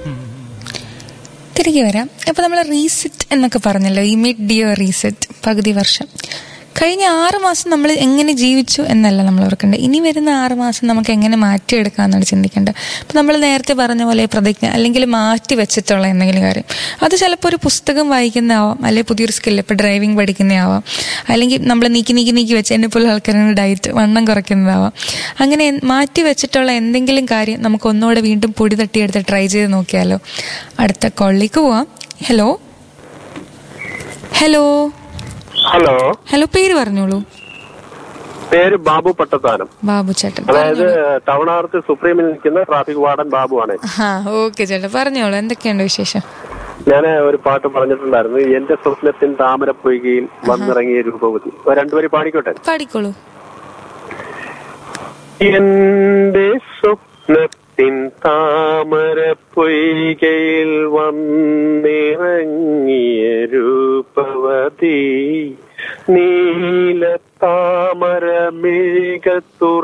തിരികെ വരാം അപ്പോൾ നമ്മൾ റീസെറ്റ് എന്നൊക്കെ പറഞ്ഞല്ലോ ഈ മിഡ് ഡിയർ റീസെറ്റ് പകുതി വർഷം കഴിഞ്ഞ ആറ് മാസം നമ്മൾ എങ്ങനെ ജീവിച്ചു എന്നല്ല നമ്മൾ ഓർക്കേണ്ടത് ഇനി വരുന്ന ആറ് മാസം നമുക്ക് എങ്ങനെ മാറ്റിയെടുക്കാമെന്നാണ് ചിന്തിക്കേണ്ടത് അപ്പോൾ നമ്മൾ നേരത്തെ പറഞ്ഞ പോലെ പ്രതിജ്ഞ അല്ലെങ്കിൽ മാറ്റി വെച്ചിട്ടുള്ള എന്തെങ്കിലും കാര്യം അത് ചിലപ്പോൾ ഒരു പുസ്തകം വായിക്കുന്നതാവാം അല്ലെങ്കിൽ പുതിയൊരു സ്കില്ല് ഇപ്പോൾ ഡ്രൈവിംഗ് പഠിക്കുന്നതാവാം അല്ലെങ്കിൽ നമ്മൾ നീക്കി നീക്കി നീക്കി വെച്ച് എന്നെ പോലെ ആൾക്കാരാണ് ഡയറ്റ് വണ്ണം കുറയ്ക്കുന്നതാവാം അങ്ങനെ മാറ്റി വെച്ചിട്ടുള്ള എന്തെങ്കിലും കാര്യം നമുക്ക് ഒന്നുകൂടെ വീണ്ടും പൊടി തട്ടിയെടുത്ത് ട്രൈ ചെയ്ത് നോക്കിയാലോ അടുത്ത കോളിലേക്ക് പോവാം ഹലോ ഹലോ ഹലോ ഹലോ പേര് പറഞ്ഞോളൂ പേര് ബാബു പട്ടത്താനം ബാബു ചേട്ടൻ അതായത് ടൗണാർത്ത് സുപ്രീമിൽ നിൽക്കുന്ന ട്രാഫിക് വാർഡൻ ബാബുവാണ് ആ ഓക്കെ ചേട്ടാ പറഞ്ഞോളൂ എന്തൊക്കെയുണ്ട് വിശേഷം ഞാൻ ഒരു പാട്ട് പറഞ്ഞിട്ടുണ്ടായിരുന്നു എന്റെ സ്വപ്നത്തിൻ താമരപ്പൊയ്കയിൽ വന്നിറങ്ങിയ രൂപവതി ഒരു രണ്ടുപേരും പാടിക്കോട്ടെ പാടിക്കോളൂ എന്റെ സ്വപ്നത്തിൻ താമരപ്പൊയ്കയിൽ വന്നിറങ്ങിയ രൂപവതി നീല താമര മേഘത്തു